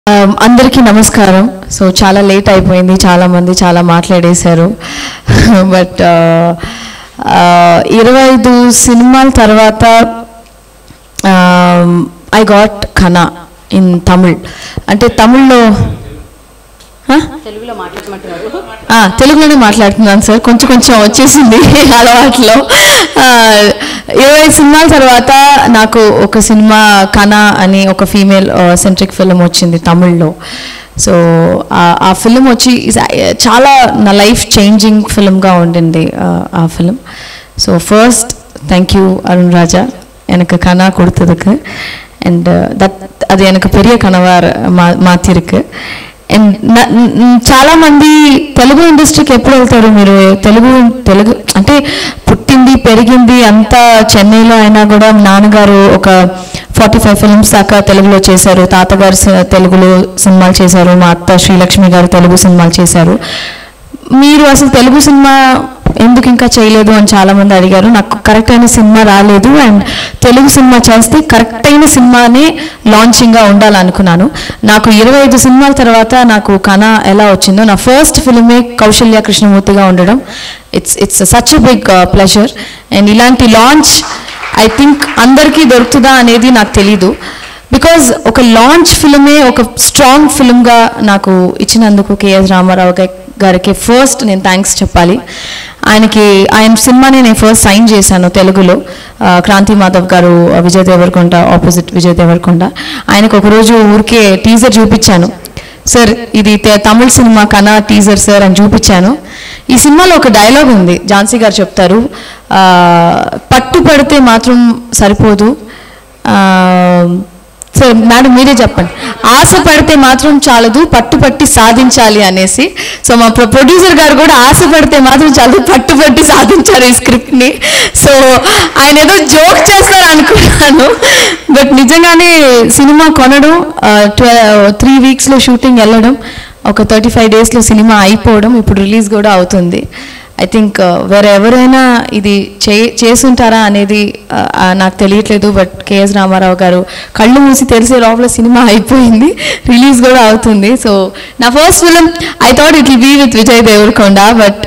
Um, అందరికీ నమస్కారం so చాలా లేట్ అయిపోయింది చాలా మంది చాలా మాట్లాడేశారు బట్ ఇరవై ఐదు సినిమాల తర్వాత I got Kanaa in Tamil అంటే తమిళ్లో Huh? తెలుగులో మాట్లాడమంటున్నారు ఆ, తెలుగులోనే మాట్లాడుతున్నాను సార్ కొంచెం కొంచెం వచ్చేసింది అలవాట్లో ఆ, ఇరవై సినిమాల తర్వాత నాకు ఒక సినిమా కన అని ఒక ఫీమేల్ సెంట్రిక్ ఫిలిం వచ్చింది తమిళ్లో సో ఆ- ఆ ఫిలిం వచ్చి is- చాలా నా లైఫ్ చేంజింగ్ ఫిలింగా ఉండింది ఆ, ఆ film so first thank you Arun Raja எனக்கு கனா கொடுத்ததுக்கு அண்ட் தட் அது எனக்கு பெரிய கனவாக மா மாற்றிருக்கு అండ్ చాలా మంది తెలుగు ఇండస్ట్రీకి ఎప్పుడు వెళ్తారు మీరు తెలుగు తెలుగు అంటే పుట్టింది పెరిగింది అంతా చెన్నైలో అయినా కూడా నాన్నగారు ఒక ఫార్టీ ఫైవ్ ఫిల్మ్స్ దాకా తెలుగులో చేశారు తాతగారు స- తెలుగులో సినిమాలు చేశారు మా అత్త శ్రీలక్ష్మి గారు తెలుగు సినిమాలు చేశారు మీరు అసలు తెలుగు సినిమా ఎందుకు ఇంకా చేయలేదు అని చాలా మంది అడిగారు నాకు కరెక్ట్ అయిన సినిమా రాలేదు అండ్ తెలుగు సినిమా చేస్తే కరెక్ట్ అయిన సినిమానే లాంచింగ్గా ఉండాలనుకున్నాను నాకు ఇరవై ఐదు సినిమాల తర్వాత నాకు కళ ఎలా వచ్చిందో నా ఫస్ట్ ఫిల్మే కౌశల్య కృష్ణమూర్తిగా ఉండడం it's it's such big pleasure and ఇలాంటి లాంచ్ ఐ థింక్ అందరికీ దొరుకుతుందా అనేది నాకు తెలీదు బికాజ్ ఒక లాంచ్ ఫిల్మే ఒక స్ట్రాంగ్ ఫిల్మ్గా నాకు ఇచ్చినందుకు కేఎస్ రామారావు గా- గారికి ఫస్ట్ నేను థ్యాంక్స్ చెప్పాలి ఆయనకి ఆయన సినిమాని నేను ఫస్ట్ సైన్ చేశాను తెలుగులో ఆ, క్రాంతి మాధవ్ గారు విజయ్ దేవరకొండ ఆపోజిట్ విజయ్ దేవరకొండ ఆయనకు ఒకరోజు ఊరికే టీజర్ చూపించాను సార్ ఇది తె- తమిళ సినిమా కన్నా టీజర్ సార్ అని చూపించాను ఈ సినిమాలో ఒక డైలాగ్ ఉంది ఝాన్సీ గారు చెప్తారు ఆ, పట్టు పడితే మాత్రం సరిపోదు ఆ, సార్ మేడం మీరే చెప్పండి ఆశ పడితే మాత్రం చాలదు పట్టు పట్టి సాధించాలి అనేసి సో మా ప్రొ- ప్రొడ్యూసర్ గారు కూడా ఆశ పడితే మాత్రం చాలదు పట్టు పట్టి సాధించారు ఈ స్క్రిప్ట్ని సో ఆయన ఏదో జోక్ చేస్తారు అనుకున్నాను బట్ నిజంగానే సినిమా కొనడం త్రీ వీక్స్లో షూటింగ్ వెళ్ళడం ఒక థర్టీ ఫైవ్ డేస్లో సినిమా అయిపోవడం ఇప్పుడు రిలీజ్ కూడా అవుతుంది ఐ థింక్ వేరే ఎవరైనా ఇది చే చేసుంటారా అనేది ఆ, ఆ, నాకు తెలియట్లేదు బట్ కేఎస్ రామారావు గారు కళ్ళు మూసి తెలిసే లోపల సినిమా అయిపోయింది రిలీజ్ కూడా అవుతుంది సో నా first film I thought it will be with Vijay Deverakonda but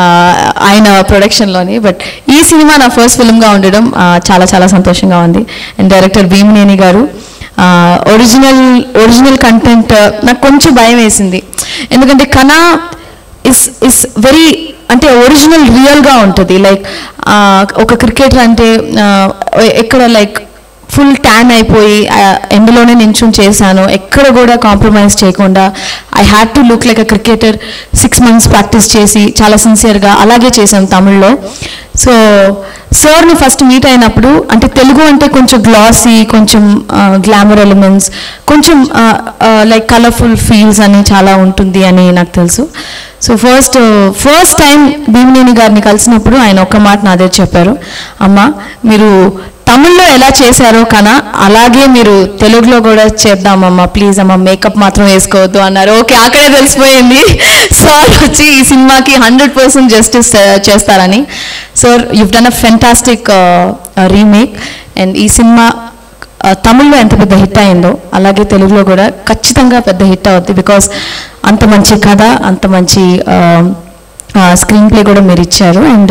ఆయన ప్రొడక్షన్లోని బట్ ఈ సినిమా నా ఫస్ట్ ఫిలింగా ఉండడం ఆ, చాలా చాలా సంతోషంగా ఉంది అండ్ డైరెక్టర్ భీమనేని గారు ఒరిజినల్ ఒరిజినల్ కంటెంట్ నాకు కొంచెం భయం వేసింది ఎందుకంటే కనా ఇస్ ఇస్ వెరీ అంటే ఒరిజినల్ రియల్గా ఉంటుంది లైక్ ఒక క్రికెటర్ అంటే ఆ, ఎక్కడ లైక్ ఫుల్ ట్యాన్ అయిపోయి ఆ, ఎండలోనే నించుని చేశాను ఎక్కడ కూడా కాంప్రమైజ్ చేయకుండా I had to look like a cricketer six months practice చేసి చాలా సిన్సియర్గా అలాగే చేశాను తమిళ్లో సో సార్ని ఫస్ట్ మీట్ అయినప్పుడు అంటే తెలుగు అంటే కొంచెం గ్లాసీ కొంచెం గ్లామర్ ఎలిమెంట్స్ కొంచెం లైక్ కలర్ఫుల్ ఫీల్స్ అని చాలా ఉంటుంది అని నాకు తెలుసు so first first time Bheemineni గారిని కలిసినప్పుడు ఆయన ఒక్క మాట నా దగ్గర చెప్పారు అమ్మ మీరు తమిళ్లో ఎలా చేశారో కన్నా అలాగే మీరు తెలుగులో కూడా చేద్దామమ్మా ప్లీజ్ అమ్మ మేకప్ మాత్రం వేసుకోవద్దు అన్నారు ఓకే అక్కడే తెలిసిపోయింది సార్ వచ్చి ఈ సినిమాకి హండ్రెడ్ పర్సెంట్ జస్టిస్ చేస్తారని sir you've done a fantastic remake and ఈ సినిమా ఆ, తమిళ్లో ఎంత పెద్ద హిట్ అయిందో అలాగే తెలుగులో కూడా ఖచ్చితంగా పెద్ద హిట్ అవుద్ది బికాస్ అంత మంచి కథ అంత మంచి స్క్రీన్ ప్లే కూడా మీరు ఇచ్చారు అండ్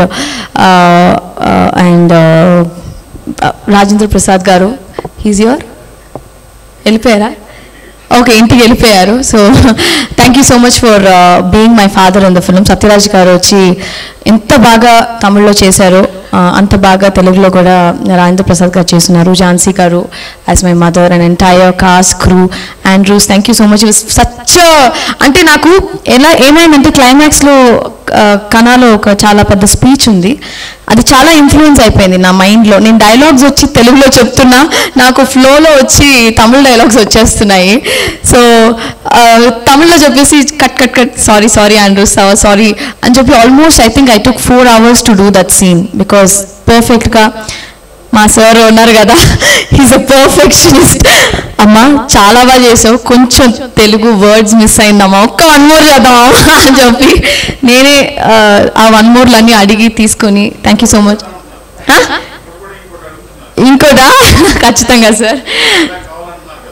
అండ్ రాజేంద్ర ప్రసాద్ గారు హీజ్ యువర్ వెళ్ళిపోయారా ఓకే ఇంటికి వెళ్ళిపోయారు so thank you so much for being my father in the film Sathyaraj గారు వచ్చి ఎంత బాగా తమిళ్లో చేశారో ఆ, అంత బాగా తెలుగులో కూడా రాజేంద్ర ప్రసాద్ గారు చేస్తున్నారు ఝాన్సీ గారు as my mother and entire cast crew Andrews thank you so much such అంటే నాకు ఎలా ఏమైందంటే క్లైమాక్స్లో కణాలో ఒక చాలా పెద్ద స్పీచ్ ఉంది అది చాలా ఇన్ఫ్లుయెన్స్ అయిపోయింది నా మైండ్లో నేను డైలాగ్స్ వచ్చి తెలుగులో చెప్తున్నా నాకు ఫ్లోలో వచ్చి తమిళ డైలాగ్స్ వచ్చేస్తున్నాయి సో తమిళ్లో చెప్పేసి cut cut cut sorry sorry Andrews sorry అని చెప్పి almost I think I took four hours to do that scene because పర్ఫెక్ట్గా మా సార్ ఉన్నారు కదా హీస్ అ పర్ఫెక్షనిస్ట్ అమ్మా చాలా బాగా చేసావు కొంచెం తెలుగు వర్డ్స్ మిస్ అయిందమ్మా ఒక్క వన్ మోర్ చేద్దామా అని చెప్పి నేనే ఆ, ఆ వన్ మోర్లన్నీ అడిగి తీసుకొని థ్యాంక్ యూ సో మచ్ ఇంకోటా ఖచ్చితంగా సార్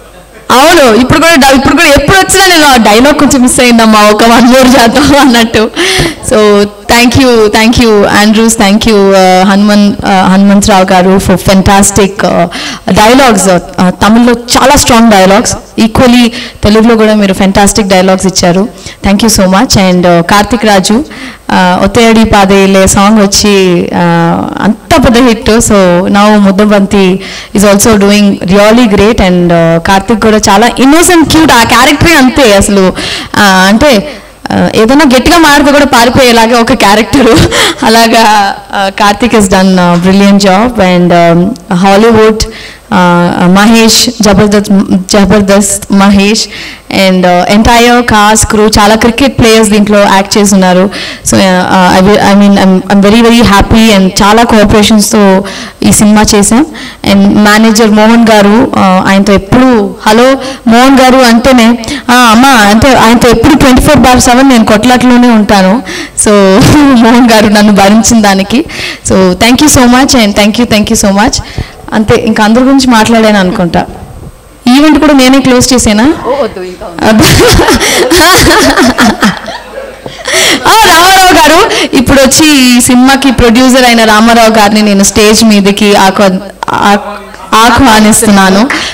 అవును ఇప్పుడు కూడా డా- ఇప్పుడు కూడా ఎప్పుడు వచ్చినా నేను ఆ డైలాగ్ కొంచెం మిస్ అయిందమ్మా ఒక వన్ మోర్ చేద్దాం అన్నట్టు so thank you thank you Andrews thank you Hanuman Hanumantharao గారు ఫర్ ఫెంటాస్టిక్ డైలాగ్స్ తమిళ్లో చాలా స్ట్రాంగ్ డైలాగ్స్ ఈక్వలీ తెలుగులో కూడా మీరు ఫెంటాస్టిక్ డైలాగ్స్ ఇచ్చారు thank you so much and Karthik Raju ఒత్తేడి పాదేలే సాంగ్ వచ్చి uh, అంత పెద్ద హిట్ సో నా ముద్దబంతి is also doing really great and Karthik కూడా చాలా ఇన్నోసెంట్ క్యూట్ ఆ క్యారెక్టరే అంతే అసలు uh, అంటే uh, ఏదైనా గట్టిగా మాడితే కూడా పారిపోయేలాగా ఒక క్యారెక్టరు అలాగా Karthik is done brilliant job and Hollywood Mahesh Jabardasth Jabardasth Mahesh and entire cast crew చాలా క్రికెట్ ప్లేయర్స్ దీంట్లో యాక్ట్ చేస్తున్నారు so I mean I'm very very happy and చాలా కోఆపరేషన్స్తో ఈ సినిమా చేశాం అండ్ మేనేజర్ మోహన్ గారు uh, ఆయనతో ఎప్పుడు హలో మోహన్ గారు అంటేనే "ఆ, అమ్మా అంటే ఆయనతో ఎప్పుడు ట్వంటీ ఫోర్ బార్ సెవెన్ నేను కొట్లాట్లోనే ఉంటాను సో మోహన్ గారు నన్ను భరించిన దానికి so thank you so much and thank you thank you so much అంతే ఇంకా అందరి గురించి మాట్లాడాను అనుకుంటా ఈవెంట్ కూడా నేనే క్లోజ్ చేసేనా అబ్బా. ఆ, రామారావు గారు ఇప్పుడు వచ్చి ఈ సినిమాకి ప్రొడ్యూసర్ అయిన రామారావు గారిని నేను స్టేజ్ మీదకి ఆహ్వా- ఆ- ఆహ్వానిస్తున్నాను